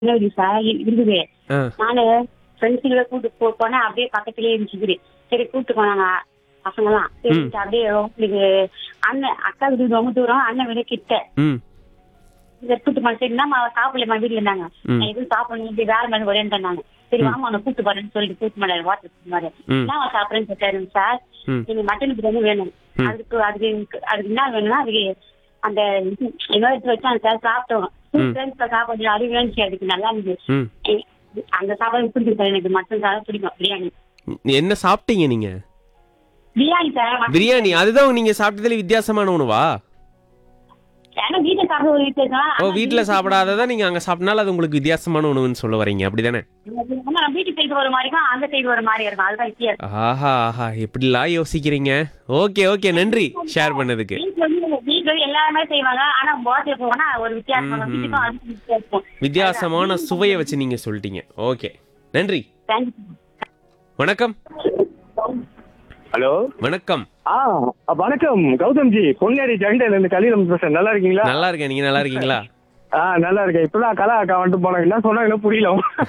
இருபது சார் இருக்குது ஆ நானு ஃப்ரெண்ட்ஸுங்களை கூட்டு போ போனேன் அப்படியே பக்கத்துலயே இருந்துச்சு சரி கூட்டு போனாங்க பசங்கலாம் சரின்ட்டு அப்படியே உங்களுக்கு அண்ணன் அக்கா வீடு ரொம்ப தூரம் அண்ணன் வீடு கிட்ட ம் இதை கூட்டு போன சரி நம்ம சாப்பிடலமா வீட்டுல இருந்தாங்க ம். நான் எதுவும் சாப்பிடணும் இப்படி வேலை மாதிரி வரேன்ட்டாங்க சரி வாமா அவனை கூட்டு போறேன்னு சொல்லிட்டு கூட்டு போனாரு வாட்டர் கூட்டு போனாரு ம். என்ன அவன் சாப்பிடுறேன்னு சொல்லிட்டாரு சார் ம். எனக்கு மட்டன் பிரியாணி வேணும் ம். அதுக்கு அதுக்கு எனக்கு- அதுக்கு என்ன வேணும்னா அதுக்கு அந்த எங்க எடுத்து வச்சு அந்த சார் சாப்பிட்டோம் ஃப்ரெண்ட்ஸ்ல சாப்பாடு அது வேணுச்சு அதுக்கு நல்லா இருந்துச்சு ம் ஏ, அந்த சாப்பாடு பிடிக்கும் சார் எனக்கு மட்டன் சாதம் பிடிக்கும் பிரியாணி என்ன சாப்பிட்டீங்க நீங்க பிரியாணி சார் மட்டன் பிரியாணி அதுதான் நீங்க சாப்பிட்டதுல வித்தியாசமான உணவா ஏன்னா வீட்டுல சாப்பிட ஒரு வித்தியாசம் ஓ வீட்ல சாப்பிடாததான் நீங்க அங்க சாப்பிட்டனால அது உங்களுக்கு வித்தியாசமான உணவுன்னு சொல்ல வரீங்க அப்படிதானே ஆமா, நம்ம வீட்டு சைடு ஒரு மாதிரி இருக்கும் அந்த சைடு ஒரு மாதிரி இருக்கும் அதுதான் வித்தியாசம் ஆஹா ஆஹா எப்படிலாம் யோசிக்கிறீங்க ஓகே ஓகே நன்றி ஷேர் பண்ணதுக்கு வீட்டுல வந்து வீட்டுல வந்து எல்லாருமே செய்வாங்க ஆனா போதை போனா ஒரு வித்தியாசம் வரும். வீட்டுக்கும் அதுக்கும் வித்தியாசம் வித்தியாசமான சுவையை வச்சு நீங்க சொல்லிட்டீங்க ஓகே நன்றி தேங்க்யூ வணக்கம் ஹலோ வணக்கம் ஆ வணக்கம் கௌதம்ஜி பொன்னேரி ஜெகண்டையில இருந்து கலிதம் பேசுறேன் நல்லா இருக்கீங்களா நல்லா இருக்கேன் நீங்க நல்லா இருக்கீங்களா ஆ நல்லா இருக்கேன் இப்பதான் கலா அக்கா வந்துட்டு போனாங்க என்ன சொன்னாங்களோ புரியல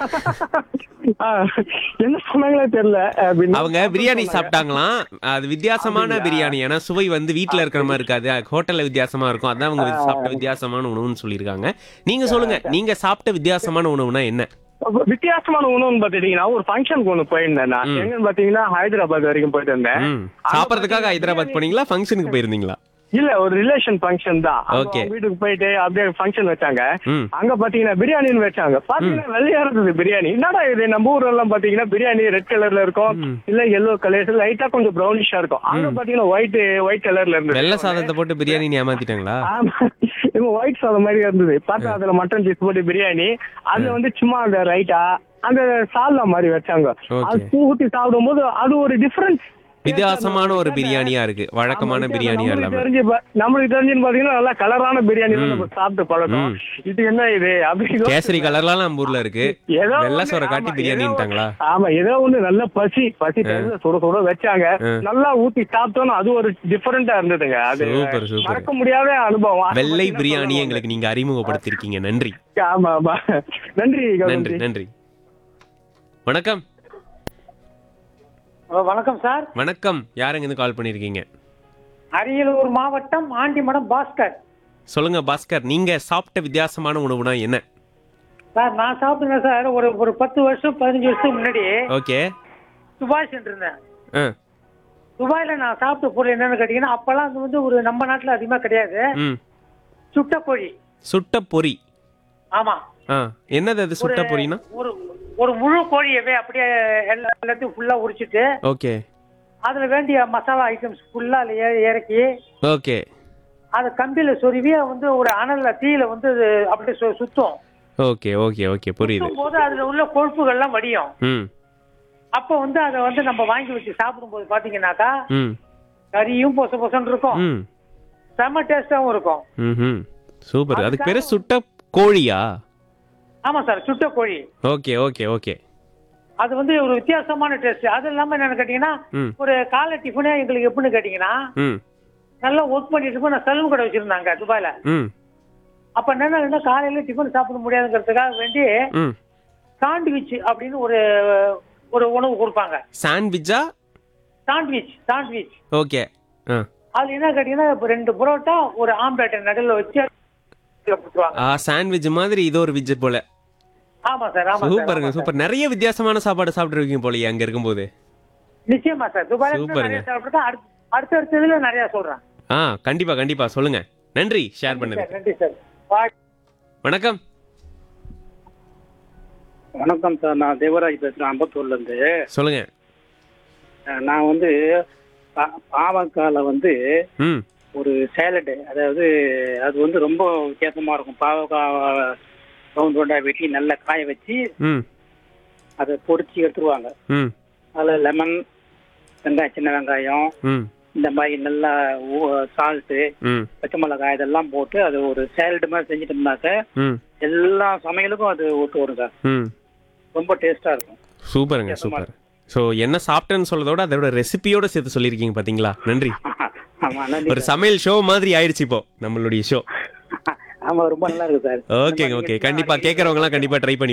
ஆ, என்ன சொன்னாங்களே தெரியல அப்படின்னு அவங்க பிரியாணி சாப்பிட்டாங்களாம் அது வித்தியாசமான அப்படிங்களா? பிரியாணி ஏன்னா சுவை வந்து வீட்ல இருக்கிற மாதிரி இருக்காது ஹோட்டல்ல வித்தியாசமா இருக்கும் அதான் அவங்க சாப்பிட்ட வித்தியாசமான உணவுன்னு சொல்லியிருக்காங்க நீங்க சொல்லுங்க நீங்க சாப்பிட்ட வித்தியாசமான உணவுனா என்ன வித்தியாசமான உணவுன்னு பாத்துட்டீங்கன்னா ஒரு ஃபங்க்ஷனுக்கு ஒண்ணு போயிருந்தேன் நான் ம். எங்கன்னு பாத்தீங்கன்னா ஹைதராபாத் வரைக்கும் போயிட்டு இருந்தேன் ம் சாப்பிட்றதுக்காக ஹைதராபாத் போனீங்களா ஃபங்க்ஷனுக்கு போயிருந்தீங்களா இல்ல ஒரு ரிலேஷன் ஃபங்க்ஷன் தான் அங்க Okay. அவங்க வீட்டுக்கு போயிட்டு அப்படியே ஃபங்க்ஷன் வச்சாங்க ம் அங்க பாத்தீங்கன்னா பிரியாணின்னு வச்சாங்க பாத்தீங்கன்னா வெள்ளையா இருந்தது பிரியாணி என்னடா இது நம்ம ஊர்ல எல்லாம் பாத்தீங்கன்னா பிரியாணி ரெட் கலர்ல இருக்கும் ம். இல்ல எல்லோ கலர் லைட்டா கொஞ்சம் ப்ரௌனிஷா இருக்கும் அங்க பாத்தீங்கன்னா ஒயிட் ஒயிட் கலர்ல இருந்தது வெள்ளை சாதத்தை போட்டு பிரியாணி ஏமாத்திட்டாங்களா ஆமா இவங்க ஒயிட் சாதம் மாதிரி இருந்தது பார்த்தா அதுல மட்டன் பீஸ் போட்டு பிரியாணி அதுல வந்து சும்மா அந்த ரைட்டா அந்த சால்னா மாதிரி வச்சாங்க Okay. அது பூ ஊத்தி சாப்பிடும்போது அது ஒரு டிஃபரன்ஸ் வித்தியாசமான ஒரு பிரியாணியா இருக்கு வழக்கமான பிரியாணியா நம்மளுக்கு இல்லாம தெரிஞ்சு பா- நம்மளுக்கு தெரிஞ்சுன்னு பாத்தீங்கன்னா நல்லா கலரான பிரியாணி தான் நம்ம சாப்பிட்டு பழக்கம் ம். இது என்ன இது அப்படின்னு கேசரி கலர்லாம் நம்ம ஊர்ல இருக்கு ஏதோ வெள்ளை ஒண்ணு, சோறை காட்டி ஆமா, பிரியாணின்ட்டாங்களா ஏதோ- ஆமா ஏதோ ஒண்ணு நல்ல பசி பசி டைம்ல சுட சுட வச்சாங்க ஆ. நல்லா ஊத்தி சாப்பிட்டோம்னா அது ஒரு டிஃபரெண்டா இருந்ததுங்க அது சூப்பர் சூப்பர் மறக்க முடியாத அனுபவம் அதை வெள்ளை பத்தி பிரியாணி சொல்லுவாங்க. எங்களுக்கு நீங்க அறிமுகப்படுத்திருக்கீங்க நன்றி ஆமா ஆமா நன்றி நன்றி கௌதம்ஜி. நன்றி வணக்கம் வணக்கம் சார் வணக்கம் யாருங்க இருந்து கால் பண்ணிருக்கீங்க அரியலூர் மாவட்டம் ஆண்டிமடம் பாஸ்கர் சொல்லுங்க பாஸ்கர் நீங்க சாப்பிட்ட வித்தியாசமான உணவுனா என்ன சார் நான் சாப்பிட்டேன் சார் ஒரு ஒரு பத்து வருஷம் பதினஞ்சு வருஷத்துக்கு முன்னாடி ஓகே துபாய் சென்றிருந்தேன் ஆ துபாயில நான் சாப்பிட்ட பொருள் என்னன்னு கேட்டீங்கன்னா அப்பெல்லாம் அது வந்து ஒரு நம்ம நாட்டுல அதிகமா கிடையாது ம் சுட்ட கோழி சுட்ட பொரி ஆமா ஆ என்னது அது சுட்ட பொரினா ஒரு ஒரு முழு கோழியவே அப்படியே எல்லா எல்லாத்தையும் ஃபுல்லா உரிச்சிட்டு ஓகே அதுல வேண்டிய மசாலா ஐட்டம்ஸ் ஃபுல்லா இறக்கி ஓகே அதை கம்பியில சொருவி வந்து ஒரு அனல்ல தீயில வந்து அது அப்படியே சு- சுத்தும் ஓகே ஓகே ஓகே புரியுது சுத்தும் போது அதுல உள்ள கொழுப்புகள்லாம் வடியும் ம் அப்போ வந்து அதை வந்து நம்ம வாங்கி வச்சு சாப்பிடும்போது பாத்தீங்கன்னாக்கா ம் கறியும் பொச பொசன்னு இருக்கும் ம் செம்ம டேஸ்டாவும் இருக்கும் ம் சூப்பர் அதுக்கு பேரு சுட்ட கோழியா ஆமா சார் சுட்ட கோழி ஓகே ஓகே ஓகே அது வந்து ஒரு வித்தியாசமான டேஸ்ட் அது இல்லாம என்னன்னு கேட்டீங்கன்னா ம் ஒரு காலை டிஃபனே எங்களுக்கு எப்படின்னு கேட்டீங்கன்னா ம் நல்லா ஒர்க் பண்ணிட்டு இருப்போம் நான் சலூன் கடை வச்சிருந்தாங்க துபாயில ம் அப்ப என்னன்னா காலையில டிஃபன் சாப்பிட முடியாதுங்கிறதுக்காக வேண்டி ம் சாண்ட்விச் அப்படின்னு ஒரு ஒரு உணவு கொடுப்பாங்க சாண்ட்விச்சா சாண்ட்விச் சாண்ட்விச் ஓகே ஆ அது என்ன கேட்டீங்கன்னா இப்ப ரெண்டு புரோட்டா ஒரு ஆம்லேட் நடுவில் வச்சு கொடுத்துருவாங்க ஆ சாண்ட்விச் மாதிரி இது ஒரு விஜ் போல ஆமா சார் ஆமா சார் சூப்பருங்க ஆமா சார். சூப்பர் நிறைய வித்தியாசமான சாப்பாடு சாப்பிட்டுருக்கீங்க போலயே அங்க இருக்கும்போது நிச்சயமா சார் துபாயில இருந்து சூப்பருங்க. நிறைய சாப்பிட்டுருக்கேன் அடுத்த அடுத்த அடுத்ததுல நிறைய சொல்றேன் ஆ கண்டிப்பா கண்டிப்பா சொல்லுங்க நன்றி ஷேர் பண்ணது சார், நன்றி சார் பாய் வணக்கம் வணக்கம் சார் நான் தேவராஜ் பேசுறேன் அம்பத்தூர்ல இருந்து சொல்லுங்க அஹ் நான் வந்து பா- பாவக்கால வந்து ம் ஒரு சேலடு அதாவது அது வந்து ரொம்ப வித்தியாசமா இருக்கும் பாவக்காய் ரவுண்ட் ரவுண்டா வெட்டி நல்லா காய வச்சு ம் அதை பொரிச்சு எடுத்துருவாங்க ம் அதில் லெமன் வெங்காயம் சின்ன வெங்காயம் ம் இந்த மாதிரி நல்லா சால்ட்டு ம் பச்சை மிளகாய் இதெல்லாம் போட்டு அது ஒரு சேலடு மாதிரி செஞ்சிட்டோம்னாக்க ம் எல்லா சமையலுக்கும் அது ஒத்து வரும் சார் ம் ரொம்ப டேஸ்டா இருக்கும் சூப்பருங்க சூப்பர் ஸோ என்ன சாப்பிட்டேன்னு சொல்றதோட அதோட ரெசிபியோட சேர்த்து சொல்லியிருக்கீங்க பாத்தீங்களா நன்றி ஆமா நன்றி ஒரு சமையல் ஷோ மாதிரி ஆயிடுச்சு இப்போ நம்மளுடைய ஷோ ஆமா ரொம்ப நல்லா இருக்கு சார் ஓகேங்க ஓகே கண்டிப்பா கேட்கறவங்க எல்லாம் கண்டிப்பா ட்ரை பண்ணி